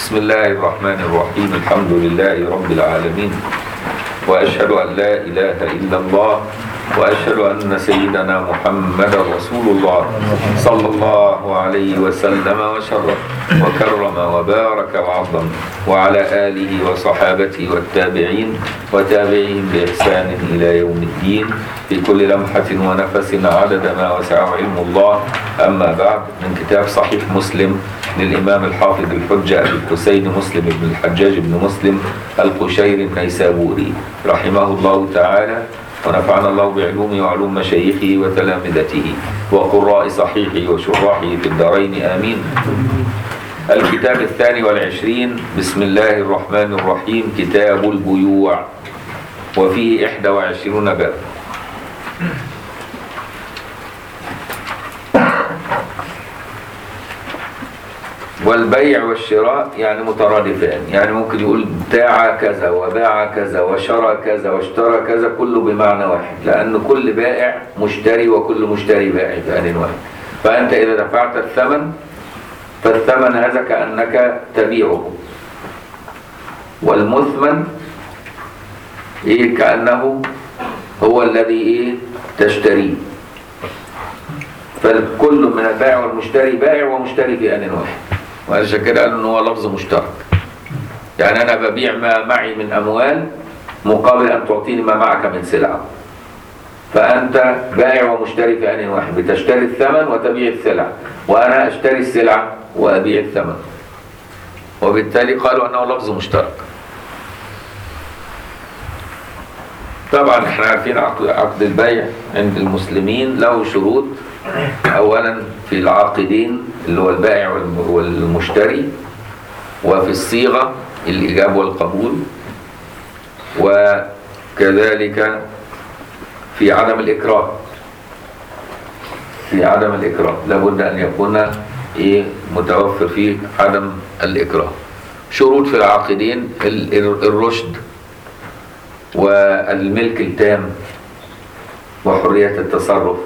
بسم الله الرحمن الرحيم الحمد لله رب العالمين وأشهد أن لا إله إلا الله وأشهد أن سيدنا محمد رسول الله صلى الله عليه وسلم وشرف وكرم وبارك وعظم وعلى آله وصحابته والتابعين وتابعين بإحسان إلى يوم الدين في كل لمحة ونفس عدد ما وسع علم الله أما بعد من كتاب صحيح مسلم للإمام الحافظ الحجة أبي الحسين مسلم بن الحجاج بن مسلم القشيري النيسابوري رحمه الله تعالى ونفعنا الله بعلومه وعلوم مشايخه وتلامذته وقراء صحيحه وشراحه في الدارين آمين الكتاب الثاني والعشرين بسم الله الرحمن الرحيم كتاب البيوع وفيه إحدى وعشرون باب والبيع والشراء يعني مترادفان يعني ممكن يقول باع كذا وباع كذا وشرى كذا واشترى كذا كله بمعنى واحد لأن كل بائع مشتري وكل مشتري بائع بآن واحد فأنت إذا دفعت الثمن فالثمن هذا كأنك تبيعه والمثمن إيه كأنه هو الذي إيه تشتريه فالكل من البائع والمشتري بائع ومشتري في آن واحد وعشان كده قالوا ان هو لفظ مشترك يعني انا ببيع ما معي من اموال مقابل ان تعطيني ما معك من سلعه فانت بائع ومشتري في ان واحد بتشتري الثمن وتبيع السلع وانا اشتري السلعه وابيع الثمن وبالتالي قالوا انه لفظ مشترك طبعا احنا عارفين عقد عقد البيع عند المسلمين له شروط اولا في العاقدين اللي هو البائع والمشتري وفي الصيغه الايجاب والقبول وكذلك في عدم الاكراه في عدم الاكراه لابد ان يكون ايه متوفر فيه عدم الاكراه شروط في العاقدين الرشد والملك التام وحريه التصرف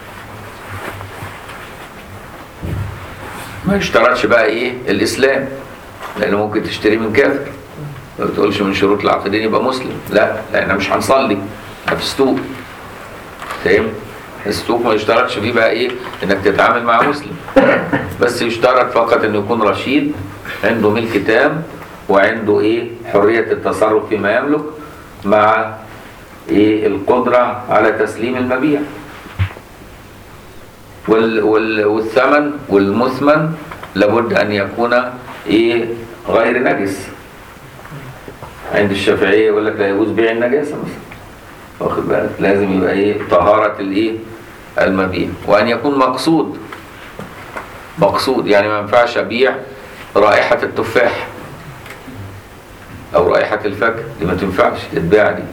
ما يشترطش بقى ايه الاسلام لانه ممكن تشتري من كافر ما بتقولش من شروط العقدين يبقى مسلم لا لان مش هنصلي هتستوق فاهم السوق ما يشترطش فيه بقى ايه انك تتعامل مع مسلم بس يشترط فقط انه يكون رشيد عنده ملك تام وعنده ايه حرية التصرف فيما يملك مع ايه القدرة على تسليم المبيع وال وال والثمن والمثمن لابد ان يكون ايه غير نجس عند الشافعيه يقول لك لا يجوز بيع النجاسه مثلا واخد بالك لازم يبقى ايه طهاره الايه المبيع وان يكون مقصود مقصود يعني ما ينفعش ابيع رائحه التفاح او رائحه الفاكهه دي ما تنفعش تتباع دي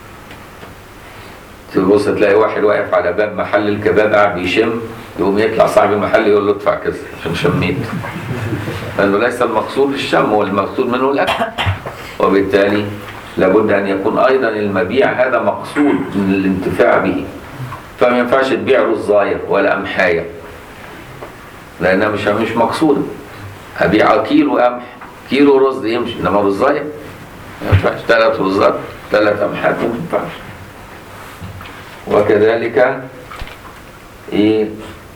تبص تلاقي واحد واقف على باب محل الكباب قاعد بيشم يقوم يطلع صاحب المحل يقول له ادفع كذا عشان شميت لانه ليس المقصود الشم والمقصود منه الاكل وبالتالي لابد ان يكون ايضا المبيع هذا مقصود من الانتفاع به فما ينفعش تبيع رزايه ولا قمحايه لانها مش مش مقصوده هبيع كيلو قمح كيلو رز يمشي انما رزايه ما ينفعش ثلاث رزات ثلاث قمحات ما ينفعش وكذلك ايه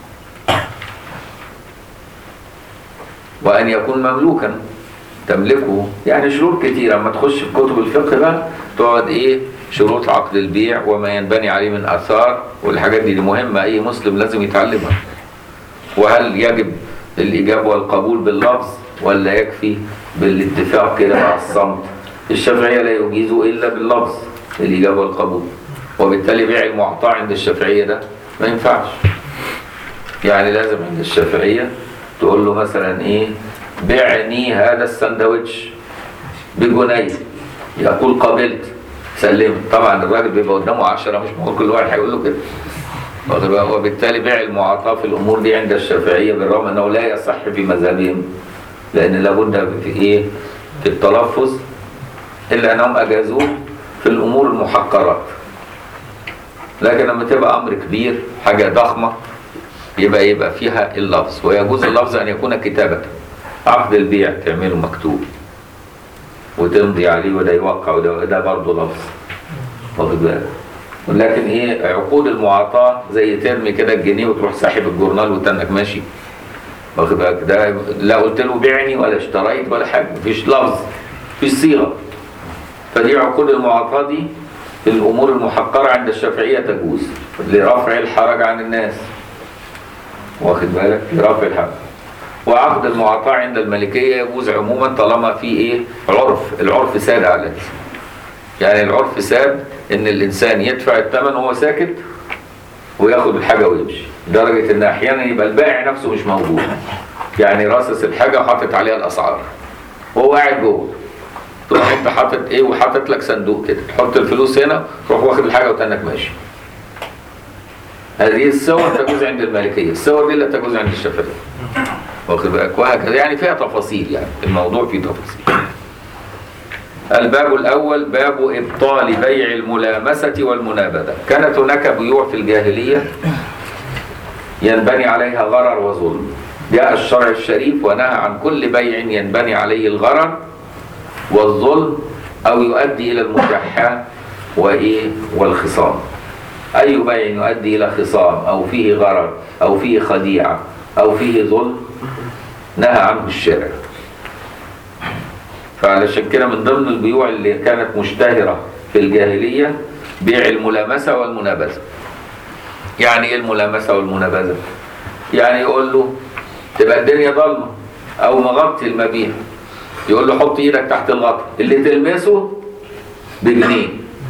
وان يكون مملوكا تملكه يعني شروط كتيره اما تخش في كتب الفقه بقى تقعد ايه شروط عقد البيع وما ينبني عليه من اثار والحاجات دي, دي مهمه اي مسلم لازم يتعلمها وهل يجب الاجابه والقبول باللفظ ولا يكفي بالاتفاق كده مع الصمت الشافعيه لا يجيزوا الا باللفظ الاجابه والقبول وبالتالي بيع المعطى عند الشافعيه ده ما ينفعش يعني لازم عند الشافعيه تقول له مثلا ايه بعني هذا السندوتش بجنيه يقول قبلت سلم طبعا الراجل بيبقى قدامه عشرة مش معقول كل واحد هيقول له كده وبالتالي بيع المعاطاة في الأمور دي عند الشافعية بالرغم أنه لا يصح في مذهبهم لأن لابد في إيه في التلفظ إلا أنهم أجازوه في الأمور المحقرات لكن لما تبقى أمر كبير حاجة ضخمة يبقى يبقى فيها اللفظ ويجوز اللفظ أن يكون كتابة عقد البيع تعمله مكتوب وتمضي عليه وده يوقع وده ده برضه لفظ واخد بالك ولكن ايه عقود المعاطاة زي ترمي كده الجنيه وتروح ساحب الجورنال وتنك ماشي واخد بالك ده لا قلت له بيعني ولا اشتريت ولا حاجة مفيش لفظ مفيش صيغة فدي عقود المعاطاة دي في الأمور المحقرة عند الشافعية تجوز لرفع الحرج عن الناس واخد بالك لرفع الحرج وعقد المعاطاة عند الملكية يجوز عموما طالما في ايه عرف العرف ساد على الناس يعني العرف ساد ان الانسان يدفع الثمن وهو ساكت وياخد الحاجة ويمشي لدرجة ان احيانا يبقى البائع نفسه مش موجود يعني راصص الحاجة وحاطط عليها الاسعار وهو قاعد جوه تروح انت حاطط ايه وحاطط لك صندوق كده تحط الفلوس هنا تروح واخد الحاجة وتنك ماشي هذه الصور تجوز عند المالكية الصور دي لا تجوز عند الشافعية واخد بالك وهكذا يعني فيها تفاصيل يعني الموضوع فيه تفاصيل الباب الأول باب إبطال بيع الملامسة والمنابذة كانت هناك بيوع في الجاهلية ينبني عليها غرر وظلم جاء الشرع الشريف ونهى عن كل بيع ينبني عليه الغرر والظلم أو يؤدي إلى المجاحة وإيه والخصام أي بيع يؤدي إلى خصام أو فيه غرر أو فيه خديعة أو فيه ظلم نهى عنه الشارع فعلشان كده من ضمن البيوع اللي كانت مشتهرة في الجاهلية بيع الملامسة والمنابذة يعني ايه الملامسة والمنابذة يعني يقول له تبقى الدنيا ضلمة او مغطي المبيع يقول له حط ايدك تحت الغطا اللي تلمسه بجنيه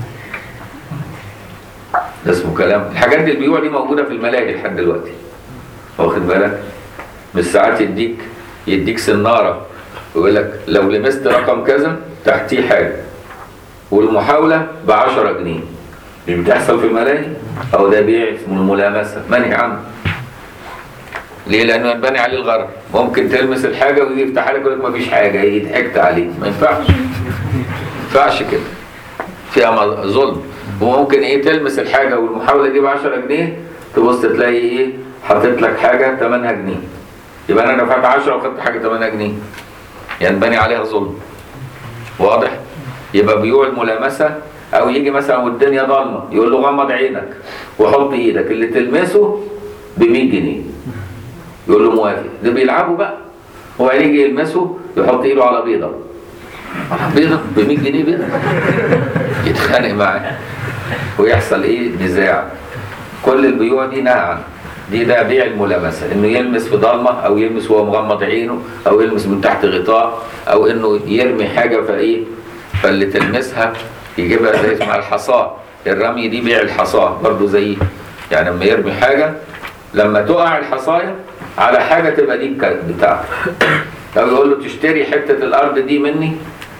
ده اسمه كلام الحاجات دي البيوع دي موجودة في الملاهي لحد دلوقتي واخد بالك مش ساعات يديك يديك سنارة ويقول لك لو لمست رقم كذا تحتيه حاجة والمحاولة ب 10 جنيه مش بتحصل في الملاهي أو ده بيع اسمه الملامسة منهي عنه ليه؟ لأنه ينبني عليه الغرر ممكن تلمس الحاجة ويجي يفتحها لك يقول لك مفيش حاجة يجي ضحكت عليه ما ينفعش ما ينفعش كده فيها مظ- ظلم وممكن ايه تلمس الحاجة والمحاولة دي ب 10 جنيه تبص تلاقي ايه حاطط لك حاجة ثمنها جنيه يبقى انا دفعت 10 وخدت حاجة ثمنها جنيه ينبني عليها ظلم واضح يبقى بيوع الملامسة او يجي مثلا والدنيا ضلمة يقول له غمض عينك وحط ايدك اللي تلمسه ب 100 جنيه يقول له موافق ده بيلعبوا بقى هو يجي يلمسه يحط ايده على بيضة بيضة ب 100 جنيه بيضة يتخانق معاه ويحصل ايه نزاع كل البيوع دي نهى عنها دي ده بيع الملامسه انه يلمس في ضلمه او يلمس وهو مغمض عينه او يلمس من تحت غطاء او انه يرمي حاجه فايه فاللي تلمسها يجيبها زي اسمها الحصاه الرمي دي بيع الحصاه برضو زي يعني لما يرمي حاجه لما تقع الحصايه على حاجه تبقى دي الك- بتاعته او يقول له تشتري حته الارض دي مني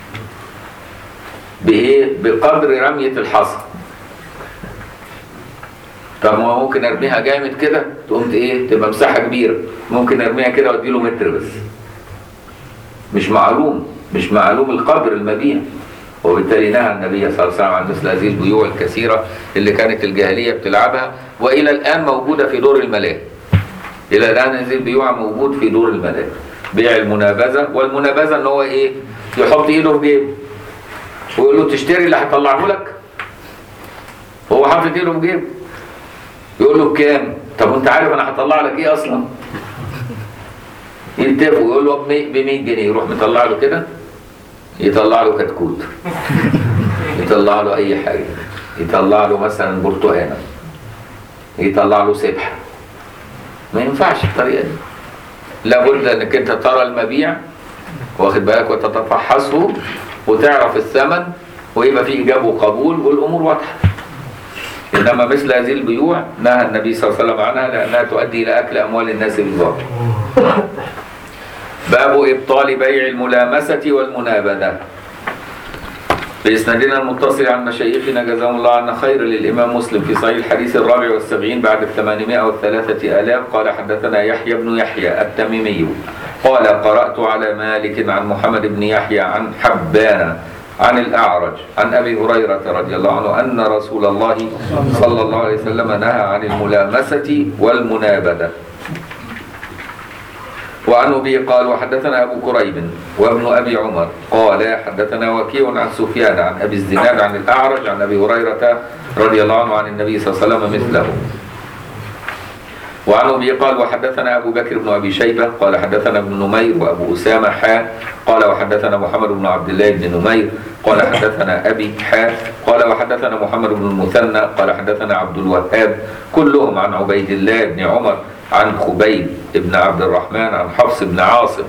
بايه بقدر رميه الحصى طب ما هو ممكن ارميها جامد كده تقوم ايه تبقى مساحه كبيره ممكن ارميها كده وادي له متر بس مش معلوم مش معلوم القدر المبيع وبالتالي نهى النبي صلى الله عليه وسلم عن مثل هذه البيوع الكثيره اللي كانت الجاهليه بتلعبها والى الان موجوده في دور الملاهي الى الان هذه البيوع موجود في دور الملاهي بيع المنابذه والمنابذه ان هو ايه يحط ايده في جيبه ويقول له تشتري اللي هطلعه لك هو حاطط ايده في جيبه يقول له بكام طب انت عارف انا هطلع لك ايه اصلا يتفقوا يقول له ب 100 جنيه يروح مطلع له كده يطلع له كتكوت يطلع له اي حاجه يطلع له مثلا برتقانه يطلع له سبحه ما ينفعش الطريقه دي لابد انك انت ترى المبيع واخد بالك وتتفحصه وتعرف الثمن ويبقى فيه ايجاب وقبول والامور واضحه انما مثل هذه البيوع نهى النبي صلى الله عليه وسلم عنها لانها تؤدي الى اكل اموال الناس بالباطل باب ابطال بيع الملامسه والمنابذه بإسنادنا المتصل عن مشايخنا جزاهم الله عنا خير للإمام مسلم في صحيح الحديث الرابع والسبعين بعد الثمانمائة والثلاثة آلاف قال حدثنا يحيى بن يحيى التميمي قال قرأت على مالك عن محمد بن يحيى عن حبان عن الأعرج عن أبي هريرة رضي الله عنه أن رسول الله صلى الله عليه وسلم نهى عن الملامسة والمنابذة وعن ابي قال وحدثنا ابو كريب وابن ابي عمر قال حدثنا وكيع عن سفيان عن ابي الزناد عن الاعرج عن ابي هريره رضي الله عنه عن النبي صلى الله عليه وسلم مثله وعن ابي قال وحدثنا ابو بكر بن ابي شيبه قال حدثنا ابن نمير وابو اسامه حا قال وحدثنا محمد بن عبد الله بن نمير قال حدثنا ابي حا قال وحدثنا محمد بن المثنى قال حدثنا عبد الوهاب كلهم عن عبيد الله بن عمر عن خبيب بن عبد الرحمن عن حفص بن عاصم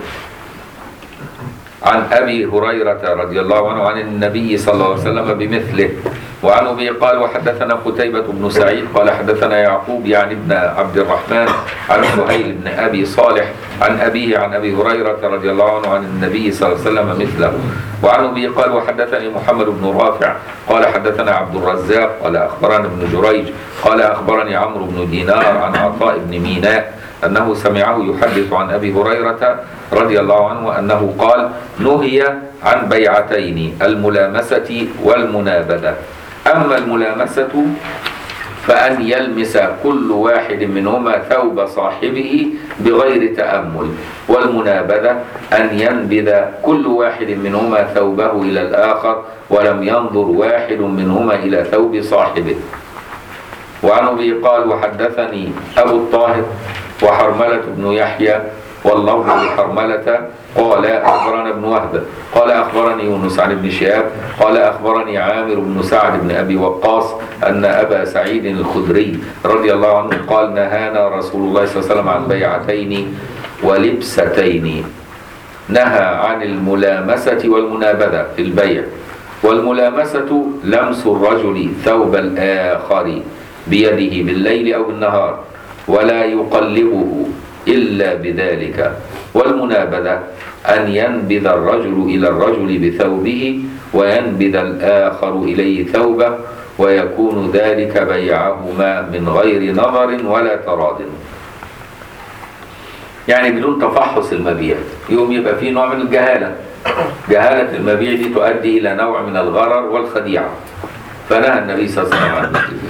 عن ابي هريره رضي الله عنه عن النبي صلى الله عليه وسلم بمثله وعن ابي قال وحدثنا قتيبة بن سعيد قال حدثنا يعقوب يعني ابن عبد الرحمن عن سهيل بن ابي صالح عن ابيه عن ابي هريره رضي الله عنه عن النبي صلى الله عليه وسلم مثله وعن ابي قال وحدثني محمد بن رافع قال حدثنا عبد الرزاق قال اخبرنا ابن جريج قال اخبرني عمرو بن دينار عن عطاء بن ميناء أنه سمعه يحدث عن أبي هريرة رضي الله عنه أنه قال نهي عن بيعتين الملامسة والمنابذة أما الملامسة فأن يلمس كل واحد منهما ثوب صاحبه بغير تأمل والمنابذة أن ينبذ كل واحد منهما ثوبه إلى الآخر ولم ينظر واحد منهما إلى ثوب صاحبه وعن ابي قال وحدثني ابو الطاهر وحرملة بن يحيى واللفظ لحرملة قال اخبرنا ابن وهب قال اخبرني يونس عن ابن شهاب قال اخبرني عامر بن سعد بن ابي وقاص ان ابا سعيد الخدري رضي الله عنه قال نهانا رسول الله صلى الله عليه وسلم عن بيعتين ولبستين نهى عن الملامسة والمنابذة في البيع والملامسة لمس الرجل ثوب الآخر بيده بالليل أو بالنهار ولا يقلبه إلا بذلك والمنابذة أن ينبذ الرجل إلى الرجل بثوبه وينبذ الآخر إليه ثوبه ويكون ذلك بيعهما من غير نظر ولا تراض يعني بدون تفحص المبيع يوم يبقى فيه نوع من الجهالة جهالة المبيع دي تؤدي إلى نوع من الغرر والخديعة فنهى النبي صلى الله عليه وسلم عن ذلك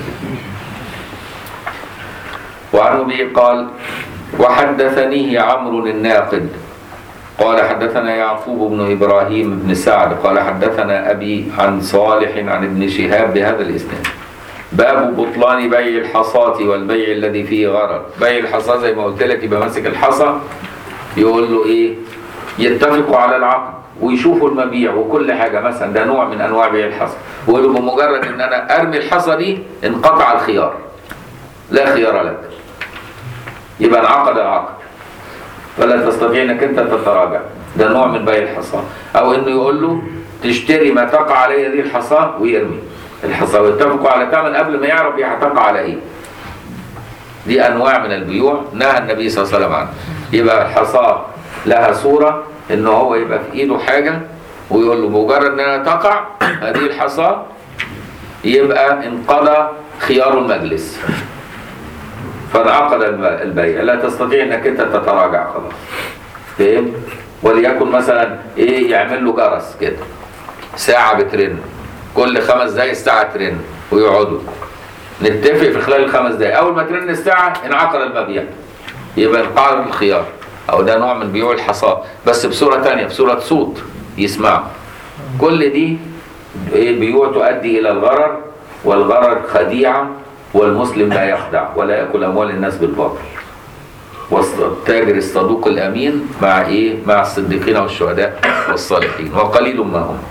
وعن ابي قال وحدثنيه عمرو الناقد قال حدثنا يعقوب بن ابراهيم بن سعد قال حدثنا ابي عن صالح عن ابن شهاب بهذا الاسناد باب بطلان بيع الحصاة والبيع الذي فيه غرر بيع الحصاة زي ما قلت لك يبقى ماسك الحصى يقول له ايه يتفقوا على العقد ويشوفوا المبيع وكل حاجة مثلا ده نوع من انواع بيع الحصى ويقول له بمجرد ان انا ارمي الحصى دي انقطع الخيار لا خيار لك يبقى انعقد العقد فلا تستطيع انك انت تتراجع ده نوع من بيع الحصى او انه يقول له تشتري ما تقع عليه دي الحصى ويرمي الحصى ويتفقوا على ثمن قبل ما يعرف هتقع على ايه دي انواع من البيوع نهى النبي صلى الله عليه وسلم عنها يبقى الحصى لها صوره ان هو يبقى في ايده حاجه ويقول له مجرد انها تقع هذه الحصى يبقى انقضى خيار المجلس فانعقد البيع لا تستطيع انك انت تتراجع خلاص فاهم وليكن مثلا ايه يعمل له جرس كده ساعه بترن كل خمس دقايق الساعه ترن ويقعدوا نتفق في خلال الخمس دقايق اول ما ترن الساعه انعقد المبيع يبقى انقعد الخيار او ده نوع من بيوع الحصاد بس بصوره ثانيه بصوره صوت يسمعوا كل دي ايه بيوع تؤدي الى الغرر والغرر خديعه والمسلم لا يخدع ولا ياكل اموال الناس بالباطل والتاجر الصدوق الامين مع ايه مع الصديقين والشهداء والصالحين وقليل ما هم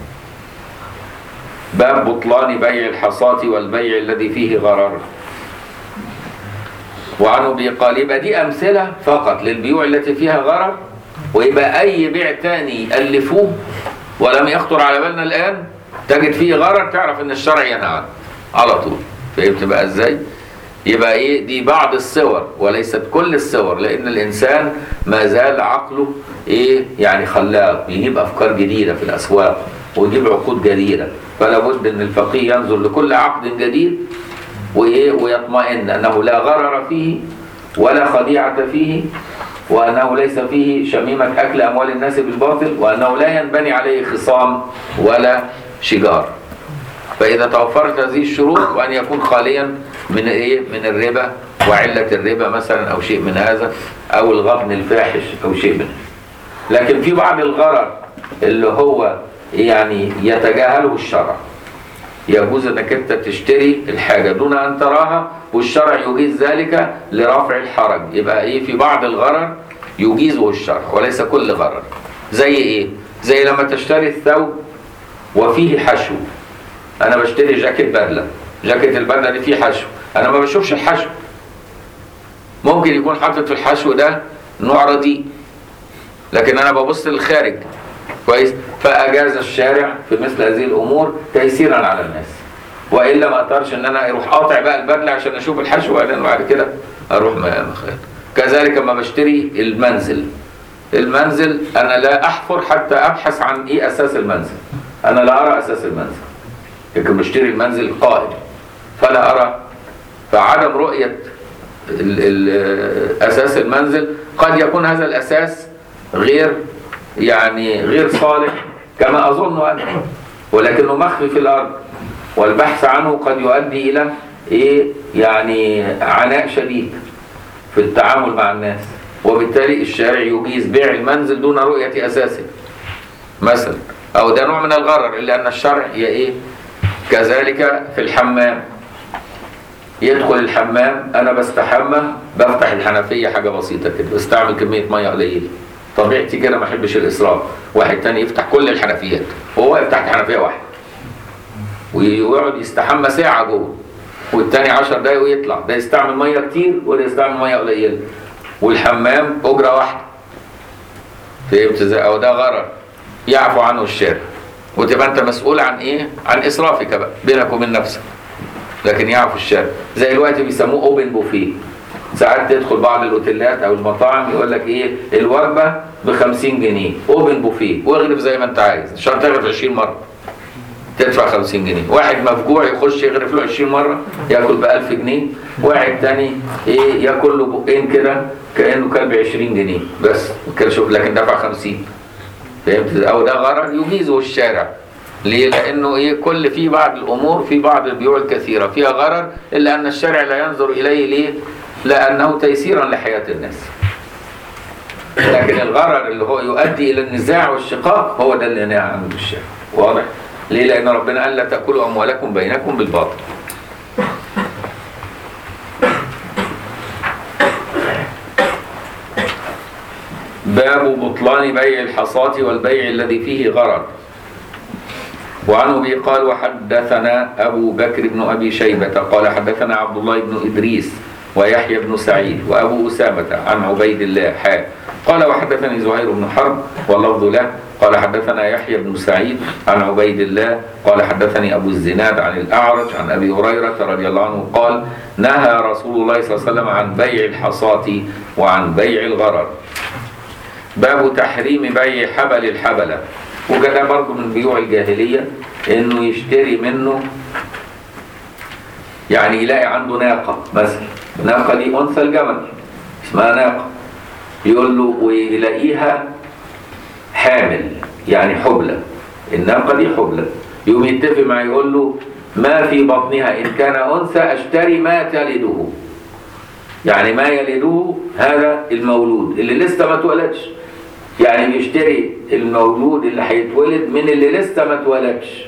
باب بطلان بيع الحصاة والبيع الذي فيه غرر وعن ابي قال يبقى دي امثله فقط للبيوع التي فيها غرر ويبقى اي بيع تاني يالفوه ولم يخطر على بالنا الان تجد فيه غرر تعرف ان الشرع ينهى عنه على طول فهمت بقى ازاي يبقى ايه دي بعض الصور وليست كل الصور لان الانسان ما زال عقله ايه يعني خلاق يجيب افكار جديده في الاسواق ويجيب عقود جديده فلا بد ان الفقيه ينظر لكل عقد جديد وايه ويطمئن انه لا غرر فيه ولا خديعه فيه وانه ليس فيه شميمه اكل اموال الناس بالباطل وانه لا ينبني عليه خصام ولا شجار فإذا توفرت هذه الشروط وأن يكون خاليا من إيه؟ من الربا وعلة الربا مثلا أو شيء من هذا أو الغبن الفاحش أو شيء من هذا لكن في بعض الغرر اللي هو يعني يتجاهله الشرع يجوز انك انت تشتري الحاجة دون ان تراها والشرع يجيز ذلك لرفع الحرج يبقى ايه في بعض الغرر يجيزه الشرع وليس كل غرر زي ايه زي لما تشتري الثوب وفيه حشو انا بشتري جاكيت بدلة جاكيت البدلة دي فيه حشو انا ما بشوفش الحشو ممكن يكون حاطط في الحشو ده نوع رديء لكن انا ببص للخارج كويس فاجاز الشارع في مثل هذه الامور تيسيرا على الناس والا ما اقدرش ان انا اروح قاطع بقى البدله عشان اشوف الحشو وبعدين بعد كده اروح مخيط كذلك لما بشتري المنزل المنزل انا لا احفر حتى ابحث عن ايه اساس المنزل انا لا ارى اساس المنزل لكن بشتري المنزل قائم فلا ارى فعدم رؤيه ال- ال- اساس المنزل قد يكون هذا الاساس غير يعني غير صالح كما اظن انا ولكنه مخفي في الارض والبحث عنه قد يؤدي الى ايه يعني عناء شديد في التعامل مع الناس وبالتالي الشارع يجيز بيع المنزل دون رؤية أساسه مثلا أو ده نوع من الغرر إلا أن الشرع هي إيه كذلك في الحمام يدخل الحمام أنا بستحمى بفتح الحنفية حاجة بسيطة كده بستعمل كمية مية قليلة طبيعتي كده ما أحبش الإسراف واحد تاني يفتح كل الحنفيات وهو يفتح حنفية واحدة ويقعد يستحمى ساعة جوه والتاني عشر دقايق ويطلع ده يستعمل مية كتير وده يستعمل مية قليلة والحمام أجرة واحدة فهمت ازاي؟ أو ده غرر يعفو عنه الشارع وتبقى أنت مسؤول عن إيه؟ عن إسرافك بقى بينك وبين نفسك لكن يعفو الشارع زي الوقت بيسموه اوبن بوفيه ساعات تدخل بعض الاوتيلات او المطاعم يقول لك ايه الوجبه ب 50 جنيه اوبن بوفيه واغرف زي ما انت عايز عشان تغرف 20 مره تدفع 50 جنيه واحد مفجوع يخش يغرف له 20 مره ياكل ب 1000 جنيه واحد تاني ايه ياكل له بقين كده كانه كل ب 20 جنيه بس كده شوف لكن دفع 50 فهمت او ده غرض يجيزه الشارع ليه؟ لأنه إيه كل في بعض الأمور في بعض البيوع الكثيرة فيها غرر إلا أن الشارع لا ينظر إليه ليه؟ لأنه تيسيرا لحياة الناس. لكن الغرر اللي هو يؤدي إلى النزاع والشقاق هو ده اللي نهى عنه الشارع. واضح؟ ليه؟ لأن ربنا قال لا تأكلوا أموالكم بينكم بالباطل. باب بطلان بيع الحصاة والبيع الذي فيه غرر. وعن ابي قال وحدثنا ابو بكر بن ابي شيبه قال حدثنا عبد الله بن ادريس ويحيى بن سعيد وابو اسامه عن عبيد الله حاء قال وحدثني زهير بن حرب واللفظ له قال حدثنا يحيى بن سعيد عن عبيد الله قال حدثني ابو الزناد عن الاعرج عن ابي هريره رضي الله عنه قال نهى رسول الله صلى الله عليه وسلم عن بيع الحصاة وعن بيع الغرر باب تحريم بيع حبل الحبله وكده برضه من بيوع الجاهلية انه يشتري منه يعني يلاقي عنده ناقة مثلا ناقة دي أنثى الجمل اسمها ناقة يقول له ويلاقيها حامل يعني حبلى الناقة دي حبلى يقوم يتفق معاه يقول له ما في بطنها إن كان أنثى أشتري ما تلده يعني ما يلده هذا المولود اللي لسه ما اتولدش يعني بيشتري المولود اللي هيتولد من اللي لسه ما اتولدش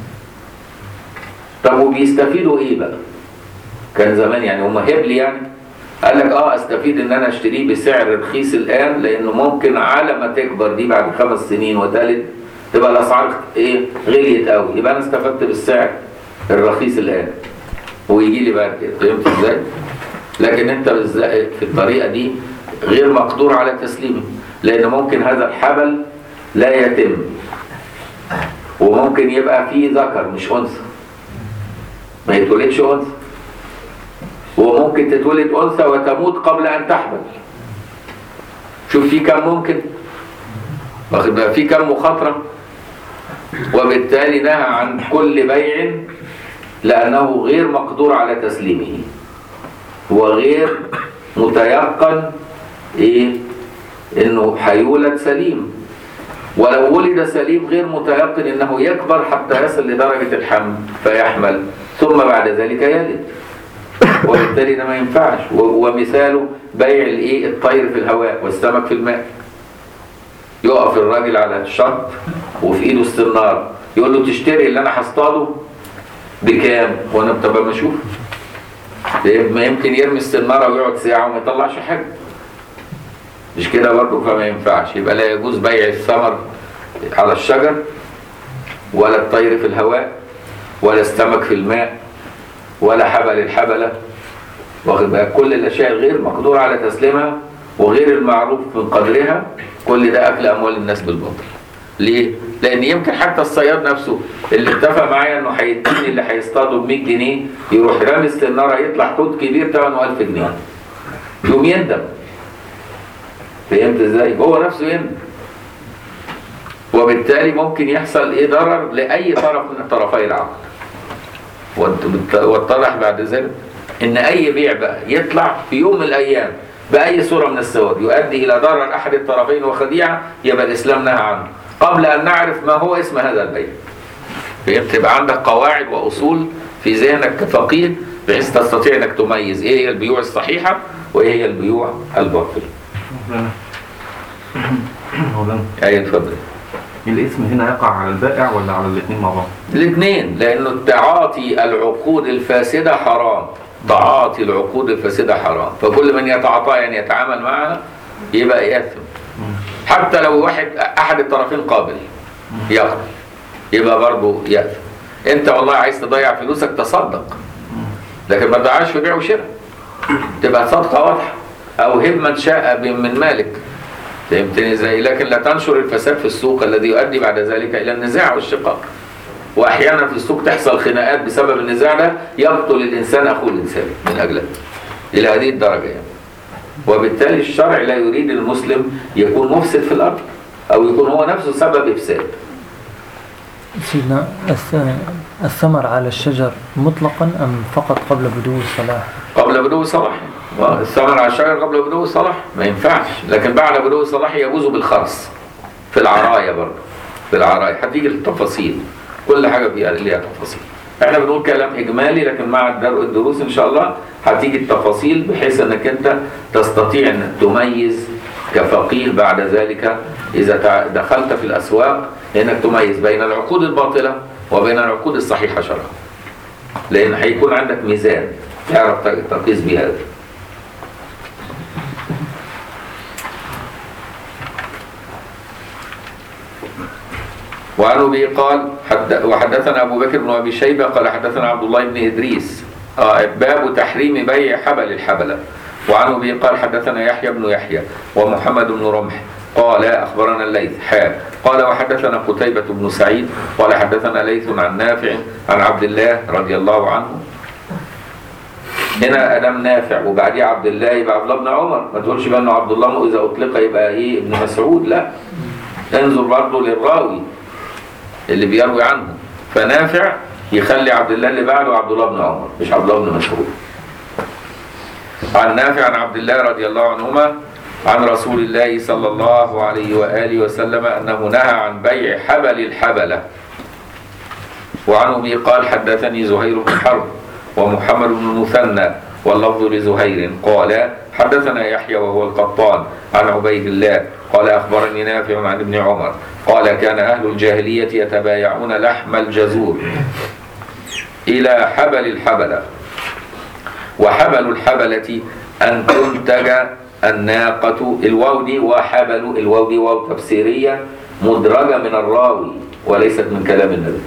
طب وبيستفيدوا ايه بقى كان زمان يعني هم هبل يعني قال لك اه استفيد ان انا اشتريه بسعر رخيص الان لانه ممكن على ما تكبر دي بعد خمس سنين وتالت تبقى الاسعار ايه غليت قوي يبقى انا استفدت بالسعر الرخيص الان ويجي لي بعد كده فهمت ازاي لكن انت بالذات في الطريقه دي غير مقدور على تسليمه لان ممكن هذا الحبل لا يتم وممكن يبقى فيه ذكر مش انثى ما يتولدش انثى وممكن تتولد انثى وتموت قبل ان تحمل شوف في كم ممكن واخد بقى في كم مخاطره وبالتالي نهى عن كل بيع لانه غير مقدور على تسليمه وغير متيقن ايه انه هيولد سليم ولو ولد سليم غير متيقن انه يكبر حتى يصل لدرجة الحمل فيحمل ثم بعد ذلك يلد وبالتالي ده ما ينفعش و- ومثاله بيع الايه الطير في الهواء والسمك في الماء يقف الراجل على الشط وفي ايده السنار يقول له تشتري اللي انا هصطاده بكام وانا بتبقى ما اشوف ما يمكن يرمي السناره ويقعد ساعه وما يطلعش حاجه مش كده برضه فما ينفعش يبقى لا يجوز بيع الثمر على الشجر ولا الطير في الهواء ولا السمك في الماء ولا حبل الحبلة واخد بالك كل الأشياء الغير مقدور على تسليمها وغير المعروف من قدرها كل ده أكل أموال الناس بالباطل ليه؟ لأن يمكن حتى الصياد نفسه اللي اتفق معايا إنه هيديني اللي هيصطاده ب 100 جنيه يروح رامي السنارة يطلع حوت كبير ثمنه 1000 جنيه يقوم يندم فهمت ازاي؟ هو نفسه يندم وبالتالي ممكن يحصل ايه ضرر لاي طرف من طرفي العقد وات- واتضح بعد ذلك ان اي بيع بقى يطلع في يوم من الايام باي صوره من الصور يؤدي الى ضرر احد الطرفين وخديعه يبقى الاسلام نهى عنه قبل ان نعرف ما هو اسم هذا البيع فهمت يبقى عندك قواعد واصول في ذهنك كفقيه بحيث تستطيع انك تميز ايه هي البيوع الصحيحه وايه هي البيوع الباطله مولانا مولانا اي اتفضل الاسم هنا يقع على البائع ولا على الاثنين مع بعض؟ الاثنين لانه تعاطي العقود الفاسده حرام تعاطي العقود الفاسده حرام فكل من يتعاطاها يعني يتعامل معها يبقى ياثم حتى لو واحد احد الطرفين قابل يقبل يبقى برضه ياثم انت والله عايز تضيع فلوسك تصدق لكن ما تضيعش في بيع وشراء تبقى صدقه واضحه او هب من شاء من مالك فهمتني ازاي لكن لا تنشر الفساد في السوق الذي يؤدي بعد ذلك الى النزاع والشقاق واحيانا في السوق تحصل خناقات بسبب النزاع ده يقتل الانسان اخوه الانسان من اجله الى هذه الدرجه يعني وبالتالي الشرع لا يريد المسلم يكون مفسد في الارض او يكون هو نفسه سبب افساد سيدنا الث- الثمر على الشجر مطلقا أم فقط قبل بدو الصلاح قبل بدو صلاح الثمر على الشجر قبل بدو صلاح ما ينفعش لكن بعد بدو صلاح يجوز بالخرص في العراية برضه في العراية هتيجي التفاصيل كل حاجة فيها ليها تفاصيل احنا بنقول كلام اجمالي لكن مع الدر- الدروس ان شاء الله هتيجي التفاصيل بحيث انك انت تستطيع ان تميز كفقيه بعد ذلك اذا تع- دخلت في الاسواق انك تميز بين العقود الباطلة وبين العقود الصحيحة شرعا لان هيكون عندك ميزان تعرف ت- تقيس بيه هذا وعن ابي قال حد وحدثنا ابو بكر بن ابي شيبه قال حدثنا عبد الله بن ادريس آه باب تحريم بيع حبل الحبله وعن ابي قال حدثنا يحيى بن يحيى ومحمد بن رمح قال اخبرنا الليث حاء قال وحدثنا قتيبة بن سعيد قال حدثنا ليث عن نافع عن عبد الله رضي الله عنه هنا ادم نافع وبعديه عبد الله يبقى عبد الله بن عمر ما تقولش بقى انه عبد الله اذا اطلق يبقى ايه ابن مسعود لا انظر برضه للراوي اللي بيروي عنه فنافع يخلي عبد الله اللي بعده عبد الله بن عمر مش عبد الله بن مسعود عن نافع عن عبد الله رضي الله عنهما عن رسول الله صلى الله عليه وآله وسلم أنه نهى عن بيع حبل الحبلة وعن أبي قال حدثني زهير بن حرب ومحمد بن المثنى واللفظ لزهير قال حدثنا يحيى وهو القطان عن عبيد الله قال أخبرني نافع عن ابن عمر قال كان أهل الجاهلية يتبايعون لحم الجزور إلى حبل الحبلة وحبل الحبلة أن تنتج الناقة الواو دي وحبل الواو دي واو تفسيرية مدرجة من الراوي وليست من كلام النبي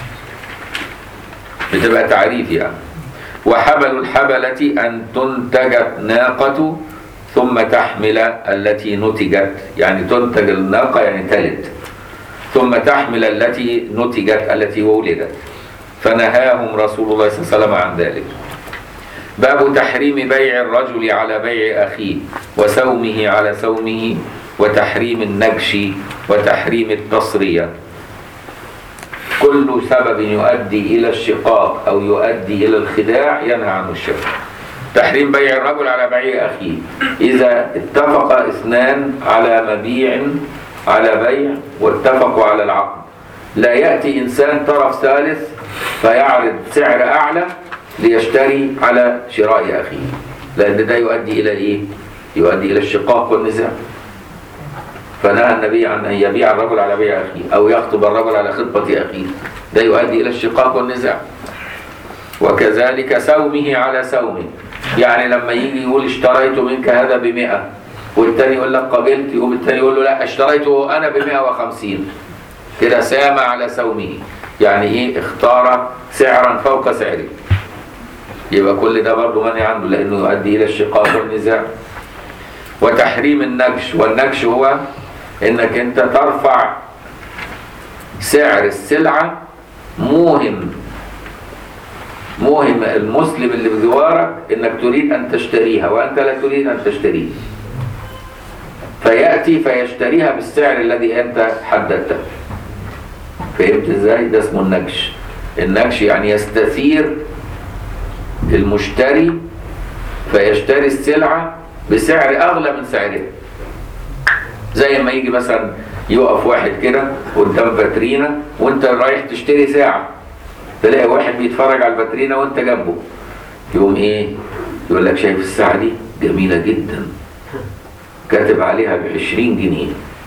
بتبقى تعريف يعني وحبل الحبلة أن تنتج الناقة ثم تحمل التي نتجت يعني تنتج الناقة يعني تلد ثم تحمل التي نتجت التي ولدت فنهاهم رسول الله صلى الله عليه وسلم عن ذلك باب تحريم بيع الرجل على بيع أخيه وسومه على سومه وتحريم النجش وتحريم التصرية كل سبب يؤدي إلى الشقاق أو يؤدي إلى الخداع ينهى عنه الشرع تحريم بيع الرجل على بيع أخيه إذا اتفق اثنان على مبيع على بيع واتفقوا على العقد لا يأتي إنسان طرف ثالث فيعرض سعر أعلى ليشتري على شراء أخيه لأن ده يؤدي إلى إيه؟ يؤدي إلى الشقاق والنزاع فنهى النبي عن أن يبيع الرجل على بيع أخيه أو يخطب الرجل على خطبة أخيه ده يؤدي إلى الشقاق والنزاع وكذلك سومه على سومه يعني لما يجي يقول اشتريت منك هذا بمئة والتاني يقول لك قبلت يقوم التاني يقول له لا اشتريته أنا بمئة وخمسين كده سام على سومه يعني ايه اختار سعرا فوق سعره يبقى كل ده برضه منهي عنه لانه يؤدي الى الشقاق والنزاع وتحريم النكش والنكش هو انك انت ترفع سعر السلعة موهم موهم المسلم اللي بجوارك انك تريد ان تشتريها وانت لا تريد ان تشتريه فيأتي فيشتريها بالسعر الذي انت حددته فهمت ازاي ده اسمه النكش النكش يعني يستثير المشتري فيشتري السلعة بسعر أغلى من سعرها زي ما يجي مثلا يقف واحد كده قدام فاترينا وانت رايح تشتري ساعة تلاقي واحد بيتفرج على الفاترينا وانت جنبه يقوم ايه يقول لك شايف الساعة دي جميلة جدا كاتب عليها بعشرين جنيه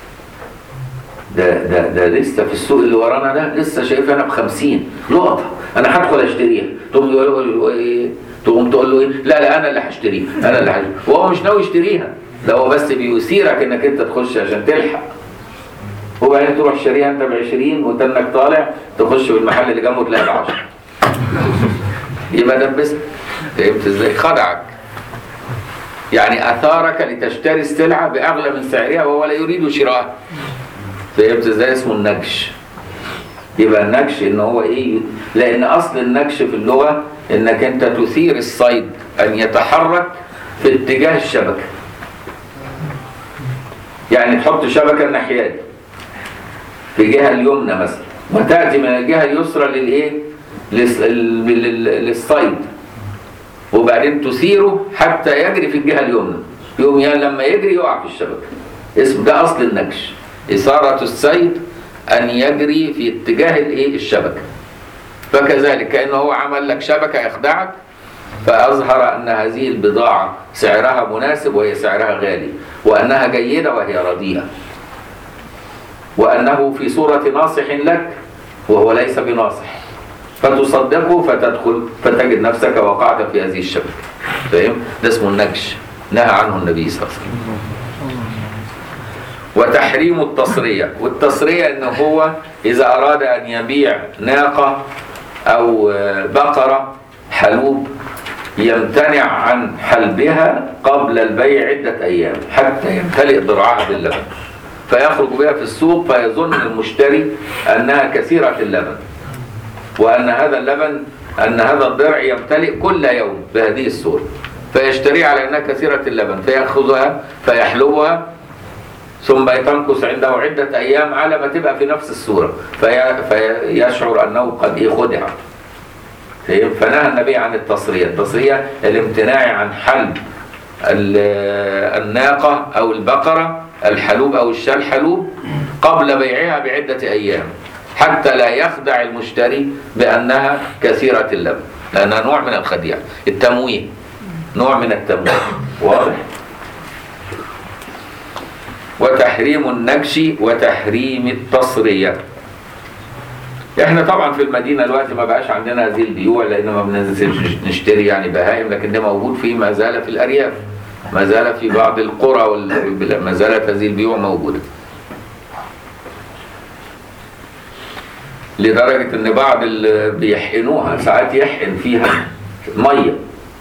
ده ده ده لسه في السوق اللي ورانا ده لسه شايفها انا ب 50 لقطه انا هدخل اشتريها تقوم يقول له ايه تقوم تقول له ايه لا لا انا اللي هشتريها انا اللي هشتريها وهو مش ناوي يشتريها ده هو بس بيثيرك انك انت تخش عشان تلحق وبعدين تروح شاريها انت ب 20 وانت انك طالع تخش في المحل اللي جنبه تلاقي ب 10 يبقى دبست فهمت ازاي خدعك يعني اثارك لتشتري السلعه باغلى من سعرها وهو لا يريد شراءها فهمت ازاي اسمه النكش يبقى النكش ان هو ايه لان اصل النكش في اللغه انك انت تثير الصيد ان يتحرك في اتجاه الشبكه يعني تحط شبكه الناحيه دي في الجهه اليمنى مثلا وتاتي من الجهه اليسرى للايه للس- لل- للصيد وبعدين تثيره حتى يجري في الجهه اليمنى يقوم يعني لما يجري يقع في الشبكه اسم ده اصل النكش اثاره الصيد ان يجري في اتجاه الايه الشبكه فكذلك كانه هو عمل لك شبكه يخدعك فاظهر ان هذه البضاعه سعرها مناسب وهي سعرها غالي وانها جيده وهي رديئه وانه في صوره ناصح لك وهو ليس بناصح فتصدقه فتدخل فتجد نفسك وقعت في هذه الشبكه فاهم ده اسمه النكش نهى عنه النبي صلى الله عليه وسلم وتحريم التصرية والتصرية ان هو اذا اراد ان يبيع ناقة او آه، بقرة حلوب يمتنع عن حلبها قبل البيع عدة ايام حتى يمتلئ ضرعها باللبن فيخرج بها في السوق فيظن المشتري انها كثيرة اللبن وان هذا اللبن ان هذا الضرع يمتلئ كل يوم بهذه الصورة فيشتري على انها كثيرة اللبن فيأخذها فيحلبها ثم تمكث عنده عدة أيام على ما تبقى في نفس الصورة في فيشعر أنه قد إيه خدع فاهم؟ فنهى النبي عن التصرية التصرية الامتناع عن حلب ال- الناقة أو البقرة الحلوب أو الشاة الحلوب قبل بيعها بعدة أيام حتى لا يخدع المشتري بأنها كثيرة اللبن لأنها نوع من الخديعة التمويه نوع من التمويه واضح؟ وتحريم النكش وتحريم التصرية احنا طبعا في المدينة دلوقتي ما بقاش عندنا هذه البيوع لان ما بننزلش نشتري يعني بهائم لكن ده موجود في ما زال في الارياف ما زال في بعض القرى وال- ما زالت هذه البيوع موجودة لدرجة ان بعض اللي بيحقنوها ساعات يحقن فيها مية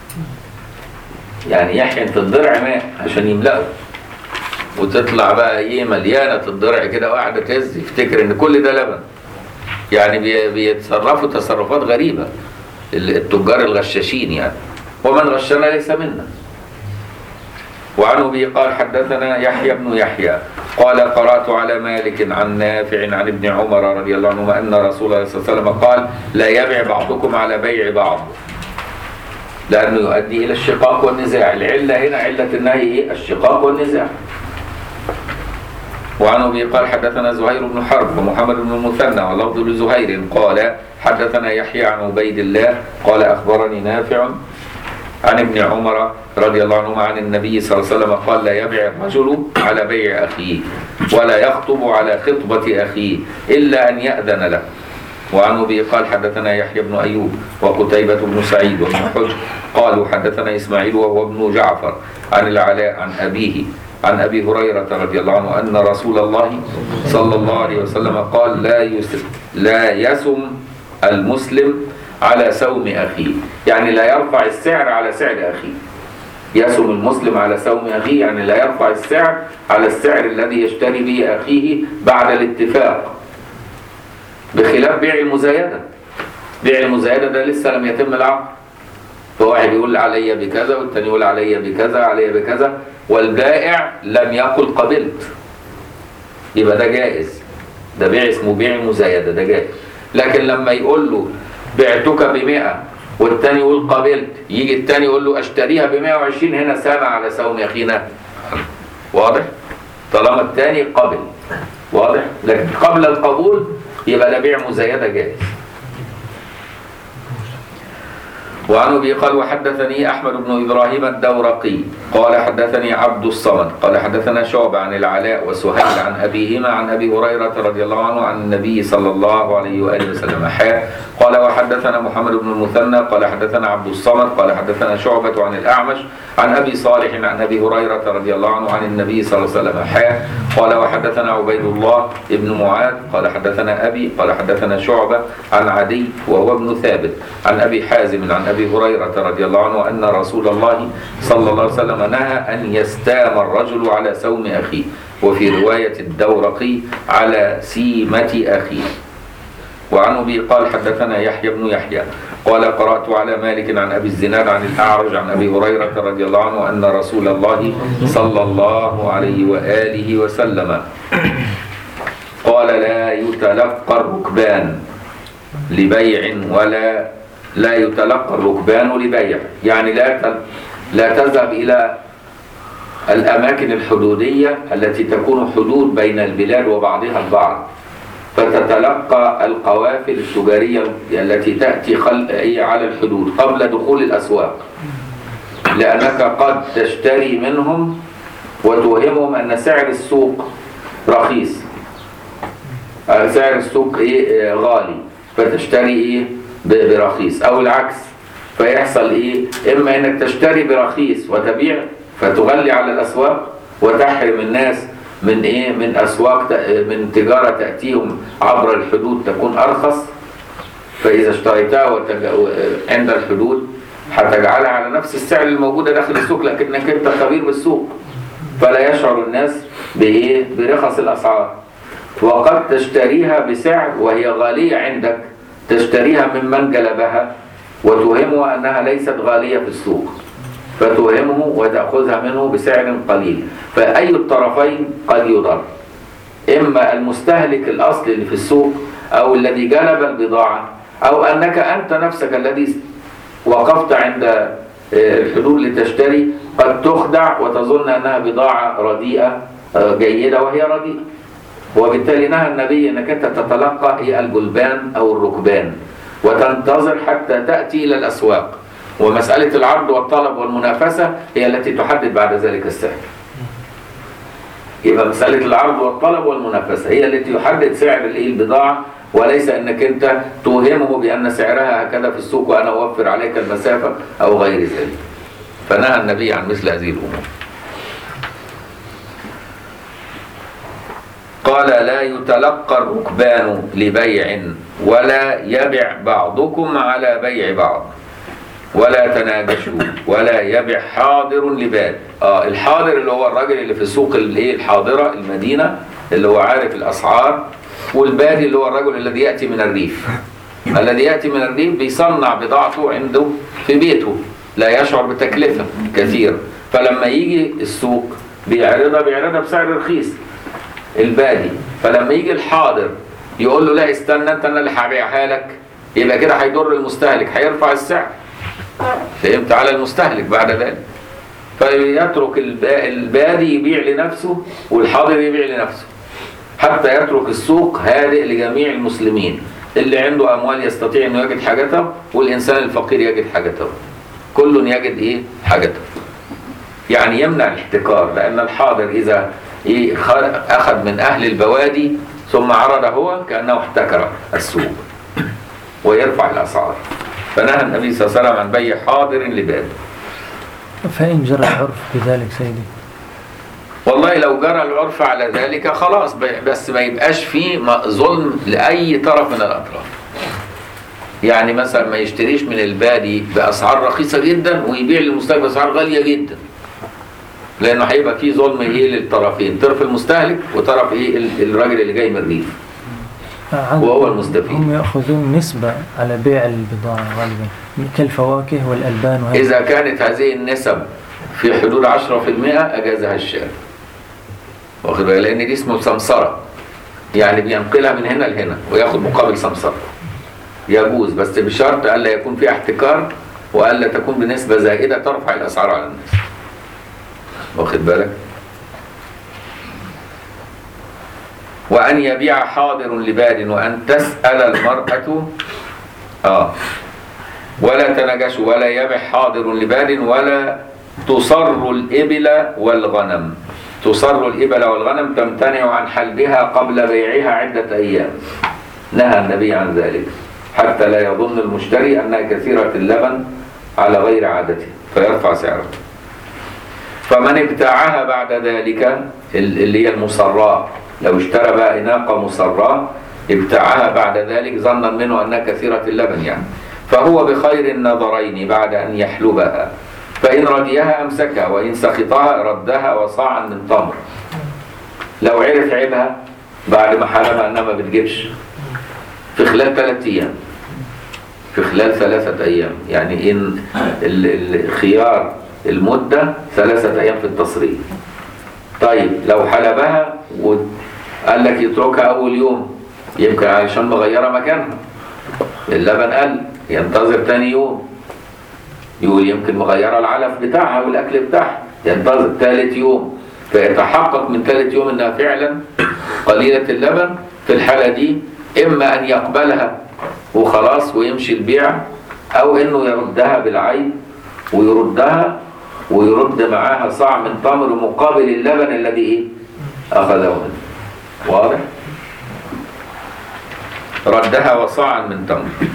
يعني يحقن في الضرع ماء عشان يملأه وتطلع بقى ايه مليانه الضرع كده وقاعده تهز يفتكر ان كل ده لبن يعني بي- بيتصرفوا تصرفات غريبه ال- التجار الغشاشين يعني ومن غشنا ليس منا وعنه به قال حدثنا يحيى بن يحيى قال قرات على مالك عن نافع عن ابن عمر رضي الله عنهما ان رسول الله صلى الله عليه وسلم قال لا يبع بعضكم على بيع بعض لانه يؤدي الى الشقاق والنزاع العله هنا عله النهي ايه الشقاق والنزاع وعن ابي قال حدثنا زهير بن حرب ومحمد بن المثنى واللفظ لزهير قال حدثنا يحيى عن عبيد الله قال اخبرني نافع عن ابن عمر رضي الله عنهما عن النبي صلى الله عليه وسلم قال لا يبيع الرجل على بيع اخيه ولا يخطب على خطبه اخيه الا ان ياذن له وعن ابي قال حدثنا يحيى بن ايوب وقتيبة بن سعيد وابن حجر قالوا حدثنا اسماعيل وهو ابن جعفر عن العلاء عن ابيه عن ابي هريره رضي الله عنه ان رسول الله صلى الله عليه وسلم قال لا يس لا يسم المسلم على سوم اخيه يعني لا يرفع السعر على سعر اخيه يسم المسلم على سوم اخيه يعني لا يرفع السعر على السعر الذي يشتري به اخيه بعد الاتفاق بخلاف بيع المزايدة بيع المزايدة ده لسه لم يتم العقد فواحد يقول علي بكذا والتاني يقول علي بكذا علي بكذا والبائع لم يقل قبلت يبقى ده جائز ده بيع اسمه بيع مزايدة ده جائز لكن لما يقول له بعتك بمئة والتاني يقول قبلت يجي التاني يقول له اشتريها ب 120 هنا سامع على سوم اخينا واضح طالما التاني قبل واضح لكن قبل القبول يبقى ده بيع مزايدة جائز وعن ابي قال وحدثني احمد بن ابراهيم الدورقي قال حدثني عبد الصمد قال حدثنا شعبة عن العلاء وسهيل عن ابيهما عن ابي هريره رضي الله عنه عن النبي صلى الله عليه واله وسلم حاء قال وحدثنا محمد بن المثنى قال حدثنا عبد الصمد قال حدثنا شعبة عن الاعمش عن ابي صالح عن ابي هريره رضي الله عنه عن النبي صلى الله عليه وسلم حاء قال وحدثنا عبيد الله ابن معاذ قال حدثنا ابي قال حدثنا شعبة عن عدي وهو ابن ثابت عن ابي حازم عن ابي هريره رضي الله عنه ان رسول الله صلى الله عليه وسلم نهى ان يستام الرجل على سوم اخيه وفي روايه الدورقي على سيمه اخيه وعن ابي قال حدثنا يحيى بن يحيى قال قرات على مالك عن ابي الزناد عن الاعرج عن ابي هريره رضي الله عنه ان رسول الله صلى الله عليه واله وسلم قال لا يتلقى الركبان لبيع ولا لا يتلقى الركبان لبيع يعني لا ت- لا تذهب الى الاماكن الحدوديه التي تكون حدود بين البلاد وبعضها البعض فتتلقى القوافل التجاريه التي تاتي خل... إيه على الحدود قبل دخول الاسواق لانك قد تشتري منهم وتوهمهم ان سعر السوق رخيص آه، سعر السوق ايه آه، غالي فتشتري ايه ب- برخيص او العكس فيحصل ايه اما انك تشتري برخيص وتبيع فتغلي على الاسواق وتحرم الناس من ايه من اسواق ت- من تجاره تاتيهم عبر الحدود تكون ارخص فاذا اشتريتها وتج... و- عند الحدود هتجعلها على نفس السعر الموجوده داخل السوق لكنك انت خبير بالسوق فلا يشعر الناس بايه برخص الاسعار وقد تشتريها بسعر وهي غالية عندك تشتريها ممن جلبها وتوهمه أنها ليست غالية في السوق فتوهمه وتأخذها منه بسعر قليل فأي الطرفين قد يضر إما المستهلك الأصلي اللي في السوق أو الذي جلب البضاعة أو أنك أنت نفسك الذي وقفت عند آه، الحدود لتشتري قد تخدع وتظن أنها بضاعة رديئة آه، جيدة وهي رديئة وبالتالي نهى النبي انك انت تتلقى هي الجلبان او الركبان وتنتظر حتى تاتي الى الاسواق ومساله العرض والطلب والمنافسه هي التي تحدد بعد ذلك السعر. يبقى مساله العرض والطلب والمنافسه هي التي تحدد سعر الايه البضاعه وليس انك انت توهمه بان سعرها هكذا في السوق وانا اوفر عليك المسافه او غير ذلك. فنهى النبي عن مثل هذه الامور. قال لا يتلقى الركبان لبيع ولا يبع بعضكم على بيع بعض ولا تناجشوا ولا يبع حاضر لباد اه الحاضر اللي هو الراجل اللي في السوق الايه الحاضره المدينه اللي هو عارف الاسعار والبادي اللي هو الرجل الذي ياتي من الريف الذي ياتي من الريف بيصنع بضاعته عنده في بيته لا يشعر بتكلفه كثيره فلما يجي السوق بيعرضها بيعرضها بسعر رخيص البادي فلما يجي الحاضر يقول له لا استنى انت انا اللي هبيعها لك يبقى كده هيضر المستهلك هيرفع السعر فهمت على المستهلك بعد ذلك فيترك الب- البادي يبيع لنفسه والحاضر يبيع لنفسه حتى يترك السوق هادئ لجميع المسلمين اللي عنده أموال يستطيع أنه يجد حاجته والإنسان الفقير يجد حاجته كل يجد إيه حاجته يعني يمنع الاحتكار لأن الحاضر إذا إيه خر- أخذ من أهل البوادي ثم عرض هو كأنه احتكر السوق ويرفع الأسعار فنهى النبي صلى الله عليه وسلم عن بيع حاضر لباد فإن جرى العرف بذلك سيدي والله لو جرى العرف على ذلك خلاص ب- بس ما يبقاش فيه م- ظلم لأي طرف من الأطراف يعني مثلا ما يشتريش من البادي بأسعار رخيصة جدا ويبيع للمستهلك بأسعار غالية جدا لأنه هيبقى فيه ظلم إيه للطرفين طرف المستهلك وطرف إيه ال- الراجل اللي جاي من الريف عن- وهو المستفيد. هم يأخذون نسبة على بيع البضاعة غالبا كالفواكه والألبان وهذا إذا كانت هذه النسب في حدود 10% أجازها الشارع واخد بالك لأن دي اسمه سمسرة يعني بينقلها من هنا لهنا وياخد مقابل سمسرة يجوز بس بشرط ألا يكون فيها احتكار وألا تكون بنسبة زائدة ترفع الأسعار على الناس واخد بالك وأن يبيع حاضر لباد وأن تسأل المرأة آه ولا تنجش ولا يبع حاضر لباد ولا تصر الإبل والغنم تصر الإبل والغنم تمتنع عن حلبها قبل بيعها عدة أيام نهى النبي عن ذلك حتى لا يظن المشتري أنها كثيرة اللبن على غير عادته فيرفع سعرها فمن ابتاعها بعد ذلك ال- اللي هي المصراء لو اشترى بقى ناقة مصراء ابتاعها بعد ذلك ظنا منه أنها كثيرة اللبن يعني فهو بخير النظرين بعد أن يحلبها فإن رضيها أمسكها وإن سخطها ردها وصاعا من تمر لو عرف عيبها بعد ما حلبها أنها ما بتجيبش في خلال ثلاثة أيام في خلال ثلاثة أيام يعني إن ال- الخيار المدة ثلاثة أيام في التصريف طيب لو حلبها وقال لك يتركها أول يوم يمكن علشان مغيرة مكانها اللبن قل ينتظر تاني يوم يقول يمكن مغيرة العلف بتاعها والأكل بتاعها ينتظر ثالث يوم فيتحقق من ثالث يوم إنها فعلا قليلة اللبن في الحالة دي إما أن يقبلها وخلاص ويمشي البيع أو إنه يردها بالعين ويردها ويرد معاها صاع من تمر مقابل اللبن الذي إيه أخذه منه واضح؟ ردها وصاعا من تمر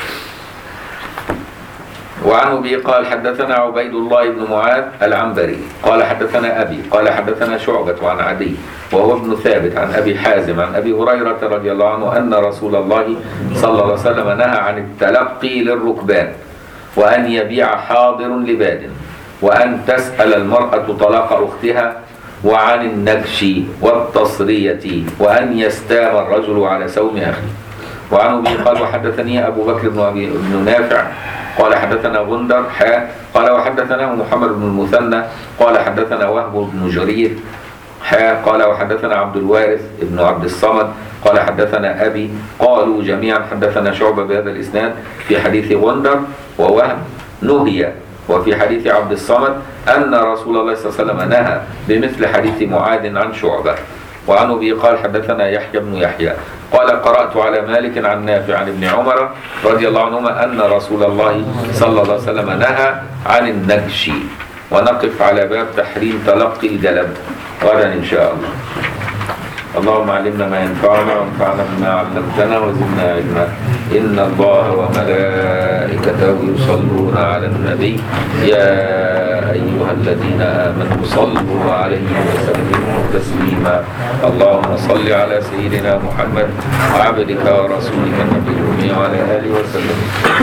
وعن ابي قال حدثنا عبيد الله بن معاذ العنبري قال حدثنا ابي قال حدثنا شعبة عن عدي وهو ابن ثابت عن ابي حازم عن ابي هريرة رضي الله عنه ان رسول الله صلى الله عليه وسلم نهى عن التلقي للركبان وان يبيع حاضر لباد وان تسأل المرأة طلاق اختها وعن النكش والتصرية وان يستام الرجل على سوم اخيه وعن ابي قال وحدثني ابو بكر بن ابي بن نافع قال حدثنا غندر حاء قال وحدثنا محمد بن المثنى قال حدثنا وهب بن جرير حاء قال وحدثنا عبد الوارث بن عبد الصمد قال حدثنا ابي قالوا جميعا حدثنا شعبه بهذا الاسناد في حديث غندر ووهب نهي وفي حديث عبد الصمد ان رسول الله صلى الله عليه وسلم نهى بمثل حديث معاذ عن شعبه وعن ابي قال حدثنا يحيى بن يحيى قال قرات على مالك عن نافع عن ابن عمر رضي الله عنهما ان رسول الله صلى الله عليه وسلم نهى عن النجش ونقف على باب تحريم تلقي الجلب غدا ان شاء الله اللهم علمنا ما ينفعنا وانفعنا بما علمتنا وزدنا علما ان الله وملائكته يصلون على النبي يا ايها الذين امنوا صلوا عليه وسلموا تسليما اللهم صل على سيدنا محمد عبدك ورسولك النبي الامي وعلى اله وسلم